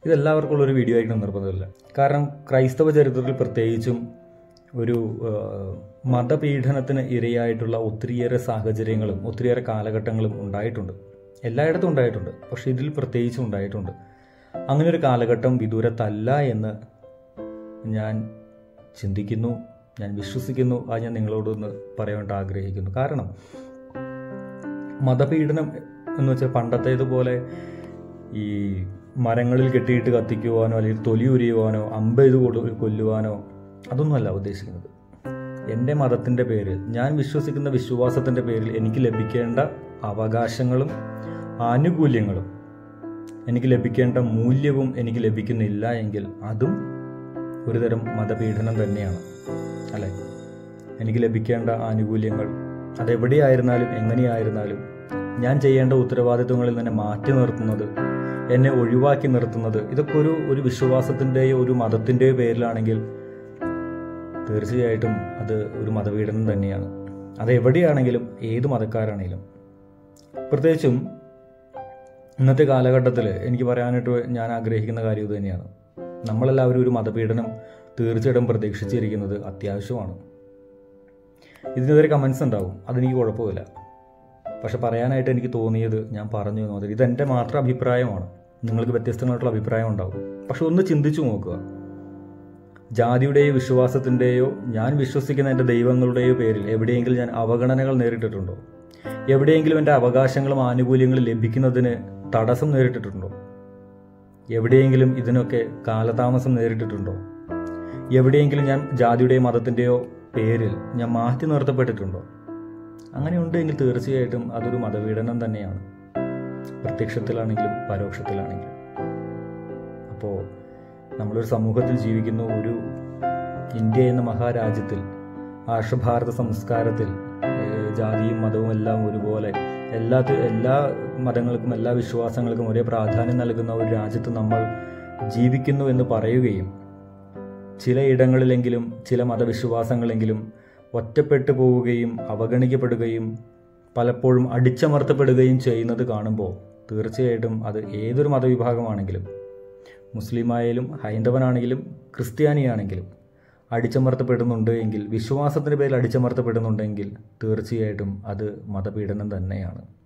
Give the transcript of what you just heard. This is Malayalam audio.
ഇതെല്ലാവർക്കും ഉള്ളൊരു വീഡിയോ ആയിരിക്കണം നിർബന്ധമില്ല കാരണം ക്രൈസ്തവ ചരിത്രത്തിൽ പ്രത്യേകിച്ചും ഒരു ആ, മതപീഡനത്തിന് ഇരയായിട്ടുള്ള ഒത്തിരിയേറെ സാഹചര്യങ്ങളും ഒത്തിരിയേറെ കാലഘട്ടങ്ങളും ഉണ്ടായിട്ടുണ്ട് എല്ലായിടത്തും ഉണ്ടായിട്ടുണ്ട് പക്ഷെ ഇതിൽ പ്രത്യേകിച്ചും ഉണ്ടായിട്ടുണ്ട് അങ്ങനെ ഒരു കാലഘട്ടം വിദൂരത്തല്ല എന്ന് ഞാൻ ചിന്തിക്കുന്നു ഞാൻ വിശ്വസിക്കുന്നു അത് ഞാൻ നിങ്ങളോടൊന്ന് പറയാൻ വേണ്ടി ആഗ്രഹിക്കുന്നു കാരണം മതപീഡനം എന്ന് വെച്ചാൽ പണ്ടത്തേതുപോലെ ഈ മരങ്ങളിൽ കെട്ടിയിട്ട് കത്തിക്കുവാനോ അല്ലെങ്കിൽ തൊലി ഉരിയുവാനോ അമ്പെയ്ത് കൊടു കൊല്ലുവാനോ അതൊന്നുമല്ല ഉദ്ദേശിക്കുന്നത് എൻ്റെ മതത്തിൻ്റെ പേരിൽ ഞാൻ വിശ്വസിക്കുന്ന വിശ്വാസത്തിൻ്റെ പേരിൽ എനിക്ക് ലഭിക്കേണ്ട അവകാശങ്ങളും ആനുകൂല്യങ്ങളും എനിക്ക് ലഭിക്കേണ്ട മൂല്യവും എനിക്ക് ലഭിക്കുന്നില്ല എങ്കിൽ അതും ഒരുതരം മതപീഡനം തന്നെയാണ് അല്ലേ എനിക്ക് ലഭിക്കേണ്ട ആനുകൂല്യങ്ങൾ അതെവിടെയായിരുന്നാലും എങ്ങനെയായിരുന്നാലും ഞാൻ ചെയ്യേണ്ട ഉത്തരവാദിത്വങ്ങളിൽ തന്നെ മാറ്റി നിർത്തുന്നത് എന്നെ ഒഴിവാക്കി നിർത്തുന്നത് ഇതൊക്കെ ഒരു ഒരു വിശ്വാസത്തിൻ്റെയോ ഒരു മതത്തിൻ്റെയോ പേരിലാണെങ്കിൽ തീർച്ചയായിട്ടും അത് ഒരു മതപീഡനം തന്നെയാണ് അത് എവിടെയാണെങ്കിലും ഏത് മതക്കാരാണെങ്കിലും പ്രത്യേകിച്ചും ഇന്നത്തെ കാലഘട്ടത്തിൽ എനിക്ക് പറയാനായിട്ട് ഞാൻ ആഗ്രഹിക്കുന്ന കാര്യം ഇത് തന്നെയാണ് നമ്മളെല്ലാവരും ഒരു മതപീഡനം തീർച്ചയായിട്ടും പ്രതീക്ഷിച്ചിരിക്കുന്നത് അത്യാവശ്യമാണ് ഇതിനെതിരെ കമൻസ് ഉണ്ടാവും അതെനിക്ക് കുഴപ്പമില്ല പക്ഷെ പറയാനായിട്ട് എനിക്ക് തോന്നിയത് ഞാൻ പറഞ്ഞു എന്ന് മാത്രം ഇതെൻ്റെ മാത്രം അഭിപ്രായമാണ് നിങ്ങൾക്ക് വ്യത്യസ്തമായിട്ടുള്ള അഭിപ്രായം ഉണ്ടാവും പക്ഷെ ഒന്ന് ചിന്തിച്ചു നോക്കുക ജാതിയുടെയോ വിശ്വാസത്തിൻ്റെയോ ഞാൻ വിശ്വസിക്കുന്ന എൻ്റെ ദൈവങ്ങളുടെയോ പേരിൽ എവിടെയെങ്കിലും ഞാൻ അവഗണനകൾ നേരിട്ടിട്ടുണ്ടോ എവിടെയെങ്കിലും എൻ്റെ അവകാശങ്ങളും ആനുകൂല്യങ്ങളും ലഭിക്കുന്നതിന് തടസ്സം നേരിട്ടിട്ടുണ്ടോ എവിടെയെങ്കിലും ഇതിനൊക്കെ കാലതാമസം നേരിട്ടിട്ടുണ്ടോ എവിടെയെങ്കിലും ഞാൻ ജാതിയുടെയോ മതത്തിൻ്റെയോ പേരിൽ ഞാൻ മാറ്റി നിർത്തപ്പെട്ടിട്ടുണ്ടോ അങ്ങനെ ഉണ്ടെങ്കിൽ തീർച്ചയായിട്ടും അതൊരു മതപീഡനം തന്നെയാണ് പ്രത്യക്ഷത്തിലാണെങ്കിലും പരോക്ഷത്തിലാണെങ്കിലും അപ്പോൾ നമ്മളൊരു സമൂഹത്തിൽ ജീവിക്കുന്ന ഒരു ഇന്ത്യ എന്ന മഹാരാജ്യത്തിൽ ആർഷഭാരത സംസ്കാരത്തിൽ ഏഹ്, ജാതിയും മതവും എല്ലാം ഒരുപോലെ എല്ലാ എല്ലാ മതങ്ങൾക്കും എല്ലാ വിശ്വാസങ്ങൾക്കും ഒരേ പ്രാധാന്യം നൽകുന്ന ഒരു രാജ്യത്ത് നമ്മൾ ജീവിക്കുന്നു എന്ന് പറയുകയും ചിലയിടങ്ങളിലെങ്കിലും ചില മതവിശ്വാസങ്ങളെങ്കിലും ഒറ്റപ്പെട്ടു പോവുകയും അവഗണിക്കപ്പെടുകയും പലപ്പോഴും അടിച്ചമർത്തപ്പെടുകയും ചെയ്യുന്നത് കാണുമ്പോൾ തീർച്ചയായിട്ടും അത് ഏതൊരു മതവിഭാഗമാണെങ്കിലും മുസ്ലിമായാലും ഹൈന്ദവനാണെങ്കിലും ക്രിസ്ത്യാനിയാണെങ്കിലും അടിച്ചമർത്തപ്പെടുന്നുണ്ട് എങ്കിൽ വിശ്വാസത്തിൻ്റെ പേരിൽ അടിച്ചമർത്തപ്പെടുന്നുണ്ടെങ്കിൽ തീർച്ചയായിട്ടും അത് മതപീഡനം തന്നെയാണ്